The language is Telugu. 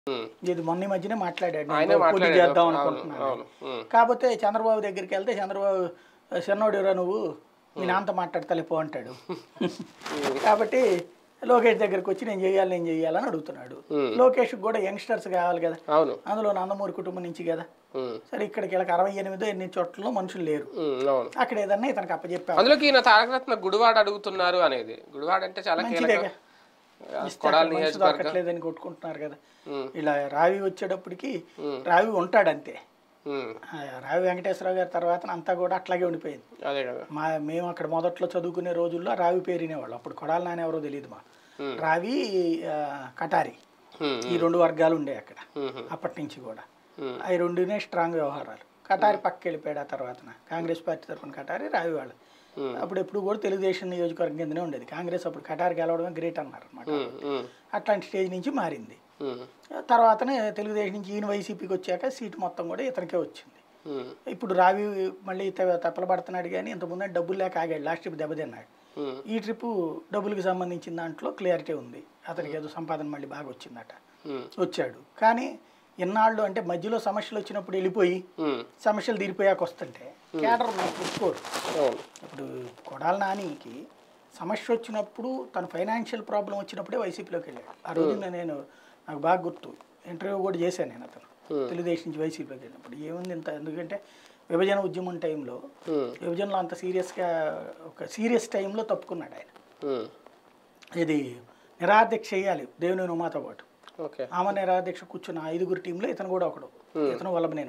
ఉమ్. ఇది మొన్న ఈ మధ్యనే మాట్లాడాడు నేను ఆయనే పోటీ మాట్లాడాడు. చేద్దాం అవును, అనుకుంటున్నాను అవును. ఉమ్. కాకపోతే చంద్రబాబు దగ్గరికి వెళ్తే చంద్రబాబు చిన్నోడిరా నువ్వు మీ నాన్నతో మాట్లాడతలే పో అంటాడు కాబట్టి లోకేష్ దగ్గరికి వచ్చి నేను చేయాలి నేను చేయాలని అడుగుతున్నాడు లోకేష్ కూడా యంగ్స్టర్స్ కావాలి కదా అవును అందులో నందమూరి కుటుంబం నుంచి కదా ఉమ్. సరే ఇక్కడికి వీళ్ళకి అరవై ఎనిమిదో ఎన్ని చోట్లలో మనుషులు లేరు ఉమ్, అవును అక్కడ ఏదన్నా ఇతనికి అప్పచెప్పారు అందులోకి ఈయన తారకరత్న గుడివాడ అడుగుతున్నారు అనేది గుడివాడ అంటే చాలా కీలకం కొడాలి మనిషి నియోజకవర్గం దొరకట్లేదని కొట్టుకుంటున్నారు కదా ఉమ్. ఇలా రావి వచ్చేటప్పటికి రావి ఉంటాడంతే ఉమ్. ఆ, రావి వెంకటేశ్వరరావు గారి తర్వాత అంతా కూడా అట్లాగే ఉండిపోయింది అదే కదా మా మేము అక్కడ మొదట్లో చదువుకునే రోజుల్లో రావి పేరినేవాళ్ళు అప్పుడు కొడాలి నాన్న ఎవరో తెలియదు మా రావి ఆ, కటారి ఉమ్. ఈ రెండు వర్గాలు ఉండే అక్కడ ఉమ్. అప్పటి నుంచి కూడా Hmm. అవి రెండునే స్ట్రాంగ్ వ్యవహారాలు కటారి పక్కకి వెళ్ళిపోయాడు ఆ తర్వాత కాంగ్రెస్ పార్టీ తరఫున కటారి రావి వాళ్ళు Hmm. అప్పుడు ఎప్పుడు కూడా తెలుగుదేశం నియోజకవర్గం కిందనే ఉండేది కాంగ్రెస్ అప్పుడు కటారి గెలవడమే గ్రేట్ అన్నారు అనమాట ఉమ్. ఉమ్. అట్లాంటి స్టేజ్ నుంచి మారింది ఉమ్. తర్వాతనే తెలుగుదేశం నుంచి ఈయన వైసీపీకి వచ్చాక సీటు మొత్తం కూడా ఇతనికే వచ్చింది ఉమ్. ఇప్పుడు రావి మళ్ళీ తె- తప్పలబడుతున్నాడు కానీ ఇంతకుముందు డబ్బులు లేక ఆగాడు లాస్ట్ ట్రిప్ దెబ్బతిన్నాడు ఉమ్. ఈ ట్రిప్ డబ్బులకి సంబంధించిన దాంట్లో క్లియారిటీ ఉంది అతనికి ఏదో సంపాదన మళ్ళీ బాగా వచ్చిందట ఉమ్. వచ్చాడు కానీ ఇన్నాళ్ళు అంటే మధ్యలో సమస్యలు వచ్చినప్పుడు వెళ్ళిపోయి ఉమ్. సమస్యలు తీరిపోయాక వస్తుంటే కేడర్ పుట్టుకోరు అవును ఇప్పుడు కొడాల నానికి సమస్య వచ్చినప్పుడు తన ఫైనాన్షియల్ ప్రాబ్లం వచ్చినప్పుడే వైసీపీలోకి వెళ్ళాడు ఆ రోజు నేను నాకు బాగా గుర్తు ఇంటర్వ్యూ కూడా చేశాను నేను అతను తెలుగుదేశం నుంచి వైసీపీలోకి వెళ్ళినప్పుడు ఏముంది ఇంత ఎందుకంటే విభజన ఉద్యమం టైంలో ఉమ్. విభజనలో అంత సీరియస్గా ఒక సీరియస్ టైంలో తప్పుకున్నాడు ఆయన ఉమ్. ఇది నిరాధ్యక్ష చేయాలి దేవుని ఉమాతో పాటు ఓకే ఆమె నిరాధ్యక్ష కూర్చున్న ఐదుగురు టీంలో ఇతను కూడా ఒకడు ఇతను వల్లభనేని